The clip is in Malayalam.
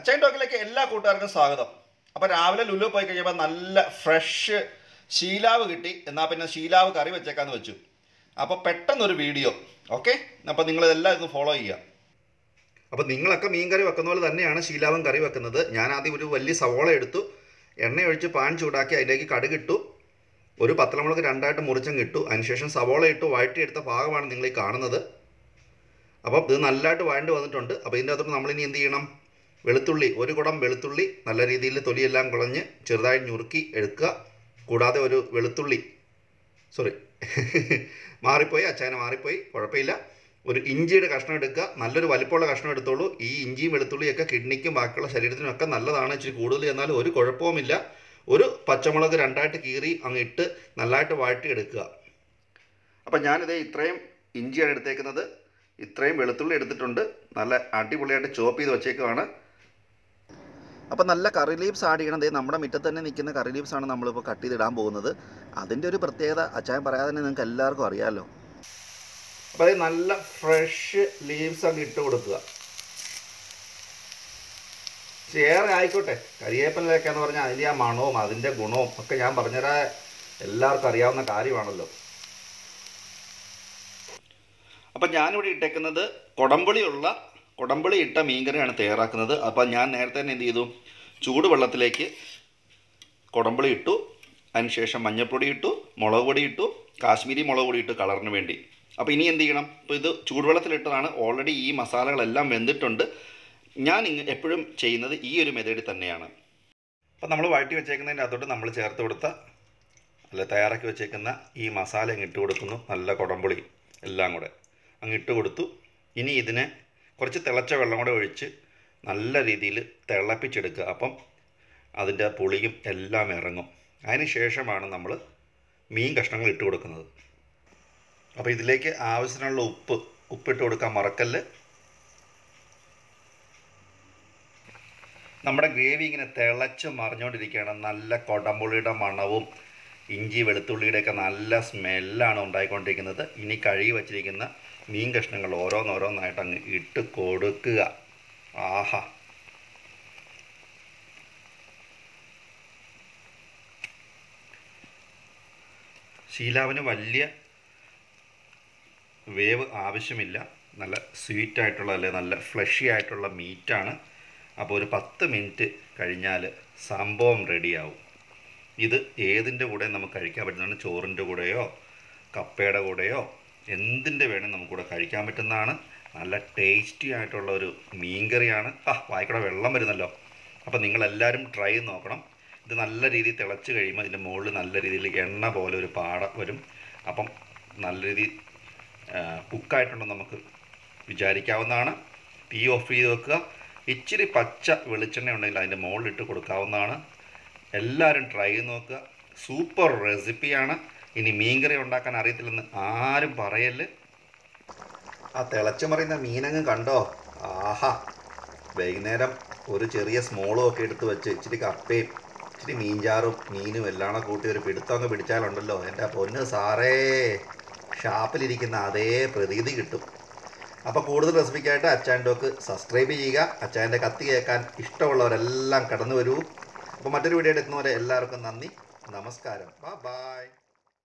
അച്ചൈൻ ടോക്കിലേക്ക് എല്ലാ കൂട്ടുകാർക്കും സ്വാഗതം അപ്പോൾ രാവിലെ ലുലു പോയി കഴിയുമ്പോൾ നല്ല ഫ്രഷ് ശീലാവ് കിട്ടി എന്നാൽ പിന്നെ ശീലാവ് കറി വെച്ചേക്കാന്ന് വെച്ചു അപ്പോൾ പെട്ടെന്നൊരു വീഡിയോ ഓക്കെ അപ്പോൾ നിങ്ങളിതെല്ലാം ഇതൊന്ന് ഫോളോ ചെയ്യുക അപ്പോൾ നിങ്ങളൊക്കെ മീൻ കറി വെക്കുന്ന പോലെ തന്നെയാണ് ശീലാവൻ കറി വെക്കുന്നത് ഞാൻ ആദ്യം ഒരു വലിയ സവോള എടുത്തു എണ്ണ ഒഴിച്ച് പാൻ ചൂടാക്കി അതിലേക്ക് കടുകിട്ടു ഒരു പത്തലമുളക് രണ്ടായിട്ട് മുറിച്ചങ്ങ് ഇട്ടു അതിനുശേഷം സവോള ഇട്ട് വഴറ്റിയെടുത്ത ഭാഗമാണ് നിങ്ങൾ ഈ കാണുന്നത് അപ്പം ഇത് നല്ലതായിട്ട് വഴണ്ട് വന്നിട്ടുണ്ട് അപ്പോൾ ഇതിൻ്റെ അകത്തോട്ട് നമ്മളിനി എന്ത് ചെയ്യണം വെളുത്തുള്ളി ഒരു കുടം വെളുത്തുള്ളി നല്ല രീതിയിൽ തൊലിയെല്ലാം കുളഞ്ഞ് ചെറുതായി ഞുറുക്കി എടുക്കുക കൂടാതെ ഒരു വെളുത്തുള്ളി സോറി മാറിപ്പോയി അച്ചായനെ മാറിപ്പോയി കുഴപ്പമില്ല ഒരു ഇഞ്ചിയുടെ കഷ്ണം എടുക്കുക നല്ലൊരു വലിപ്പമുള്ള കഷ്ണം എടുത്തോളൂ ഈ ഇഞ്ചിയും വെളുത്തുള്ളിയൊക്കെ കിഡ്നിക്കും ബാക്കിയുള്ള ശരീരത്തിനും ഒക്കെ നല്ലതാണ് ഇച്ചിരി കൂടുതൽ എന്നാലും ഒരു കുഴപ്പവുമില്ല ഒരു പച്ചമുളക് രണ്ടായിട്ട് കീറി അങ്ങ് ഇട്ട് നല്ലതായിട്ട് വഴറ്റിയെടുക്കുക അപ്പം ഞാനിത് ഇത്രയും ഇഞ്ചിയാണ് എടുത്തേക്കുന്നത് ഇത്രയും വെളുത്തുള്ളി എടുത്തിട്ടുണ്ട് നല്ല അടിപൊളിയായിട്ട് ചോപ്പ് ചെയ്ത് വെച്ചേക്കുവാണ് അപ്പം നല്ല കറി ലീവ്സ് ആഡ് ചെയ്യണം ദേ നമ്മുടെ മുറ്റത്ത് തന്നെ നിൽക്കുന്ന കറി ലീവ്സ് ആണ് നമ്മളിപ്പോൾ കട്ട് ചെയ്തിടാൻ പോകുന്നത് അതിൻ്റെ ഒരു പ്രത്യേകത അച്ചായൻ പറയാതെ തന്നെ നിങ്ങൾക്ക് എല്ലാവർക്കും അറിയാമല്ലോ അപ്പോൾ അത് നല്ല ഫ്രഷ് ലീവ്സ് അങ്ങ് ഇട്ട് കൊടുക്കുക ഏറെ ആയിക്കോട്ടെ കരിയേപ്പനിലൊക്കെ എന്ന് പറഞ്ഞാൽ അതിൻ്റെ ആ മണവും അതിൻ്റെ ഗുണവും ഒക്കെ ഞാൻ പറഞ്ഞുതരാൻ എല്ലാവർക്കും അറിയാവുന്ന കാര്യമാണല്ലോ അപ്പം ഞാനിവിടെ ഇട്ടേക്കുന്നത് കൊടമ്പുളിയുള്ള കൊടമ്പുളി ഇട്ട മീൻകറിയാണ് തയ്യാറാക്കുന്നത് അപ്പം ഞാൻ നേരത്തെ തന്നെ എന്ത് ചെയ്തു ചൂടുവെള്ളത്തിലേക്ക് കൊടമ്പുളി ഇട്ടു അതിനുശേഷം മഞ്ഞൾപ്പൊടി ഇട്ടു മുളക് പൊടി ഇട്ടു കാശ്മീരി മുളക് പൊടി ഇട്ടു കളറിന് വേണ്ടി അപ്പോൾ ഇനി എന്ത് ചെയ്യണം ഇപ്പോൾ ഇത് ചൂടുവെള്ളത്തിലിട്ടതാണ് ഓൾറെഡി ഈ മസാലകളെല്ലാം വെന്തിട്ടുണ്ട് ഞാൻ ഇങ്ങ് എപ്പോഴും ചെയ്യുന്നത് ഈ ഒരു മെത്തേഡിൽ തന്നെയാണ് അപ്പം നമ്മൾ വഴറ്റി വെച്ചേക്കുന്നതിൻ്റെ അകത്തോട്ട് നമ്മൾ ചേർത്ത് കൊടുത്ത അല്ല തയ്യാറാക്കി വെച്ചേക്കുന്ന ഈ മസാല അങ്ങ് ഇട്ട് കൊടുക്കുന്നു നല്ല കുടംപുളി എല്ലാം കൂടെ അങ്ങ് ഇട്ട് കൊടുത്തു ഇനി ഇതിനെ കുറച്ച് തിളച്ച വെള്ളം കൂടെ ഒഴിച്ച് നല്ല രീതിയിൽ തിളപ്പിച്ചെടുക്കുക അപ്പം അതിൻ്റെ പുളിയും എല്ലാം ഇറങ്ങും അതിന് ശേഷമാണ് നമ്മൾ മീൻ കഷ്ണങ്ങൾ ഇട്ട് കൊടുക്കുന്നത് അപ്പോൾ ഇതിലേക്ക് ആവശ്യത്തിനുള്ള ഉപ്പ് ഉപ്പിട്ട് കൊടുക്കാൻ മറക്കല്ല് നമ്മുടെ ഗ്രേവി ഇങ്ങനെ തിളച്ച് മറിഞ്ഞുകൊണ്ടിരിക്കുകയാണ് നല്ല കൊടമ്പുളിയുടെ മണവും ഇഞ്ചി വെളുത്തുള്ളിയുടെയൊക്കെ നല്ല സ്മെല്ലാണ് ഉണ്ടായിക്കൊണ്ടിരിക്കുന്നത് ഇനി കഴുകി വച്ചിരിക്കുന്ന മീൻ കഷ്ണങ്ങൾ ഓരോന്നോരോന്നായിട്ട് അങ്ങ് ഇട്ട് കൊടുക്കുക ആഹാ ശീലാവിന് വലിയ വേവ് ആവശ്യമില്ല നല്ല സ്വീറ്റ് ആയിട്ടുള്ള അല്ലെ നല്ല ഫ്ലഷി ആയിട്ടുള്ള മീറ്റാണ് അപ്പോൾ ഒരു പത്ത് മിനിറ്റ് കഴിഞ്ഞാൽ സംഭവം റെഡിയാവും ഇത് ഏതിൻ്റെ കൂടെ നമുക്ക് കഴിക്കാൻ പറ്റുന്നതാണ് ചോറിൻ്റെ കൂടെയോ കപ്പയുടെ കൂടെയോ എന്തിൻ്റെ വേണേൽ നമുക്കിവിടെ കഴിക്കാൻ പറ്റുന്നതാണ് നല്ല ടേസ്റ്റി ആയിട്ടുള്ള ഒരു മീൻകറിയാണ് ആ വായിക്കൂടെ വെള്ളം വരുന്നല്ലോ അപ്പോൾ നിങ്ങളെല്ലാവരും ട്രൈ ചെയ്ത് നോക്കണം ഇത് നല്ല രീതിയിൽ തിളച്ച് കഴിയുമ്പോൾ ഇതിൻ്റെ മുകളിൽ നല്ല രീതിയിൽ എണ്ണ പോലെ ഒരു പാട വരും അപ്പം നല്ല രീതിയിൽ കുക്കായിട്ടുണ്ടെന്ന് നമുക്ക് വിചാരിക്കാവുന്നതാണ് തീ ഓഫ് ചെയ്ത് വെക്കുക ഇച്ചിരി പച്ച വെളിച്ചെണ്ണ ഉണ്ടെങ്കിൽ അതിൻ്റെ മുകളിലിട്ട് കൊടുക്കാവുന്നതാണ് എല്ലാവരും ട്രൈ ചെയ്ത് നോക്കുക സൂപ്പർ റെസിപ്പിയാണ് ഇനി മീൻകറി ഉണ്ടാക്കാൻ അറിയത്തില്ലെന്ന് ആരും പറയല്ല് ആ തിളച്ചു മറിയുന്ന മീനങ്ങ് കണ്ടോ ആഹാ വൈകുന്നേരം ഒരു ചെറിയ സ്മോളും ഒക്കെ എടുത്ത് വെച്ച് ഇച്ചിരി കപ്പയും ഇച്ചിരി മീൻചാറും മീനും എല്ലാം കൂട്ടി ഒരു പിടുത്തമൊക്കെ പിടിച്ചാലുണ്ടല്ലോ എൻ്റെ പൊന്ന് സാറേ ഷാപ്പിലിരിക്കുന്ന അതേ പ്രതീതി കിട്ടും അപ്പോൾ കൂടുതൽ റെസിപ്പിക്കായിട്ട് അച്ചാൻ ടോക്ക് സബ്സ്ക്രൈബ് ചെയ്യുക അച്ചായൻ്റെ കത്തി കേൾക്കാൻ ഇഷ്ടമുള്ളവരെല്ലാം കടന്നു വരൂ അപ്പോൾ മറ്റൊരു വീഡിയോ എത്തുന്നവരെ എല്ലാവർക്കും നന്ദി നമസ്കാരം ബൈ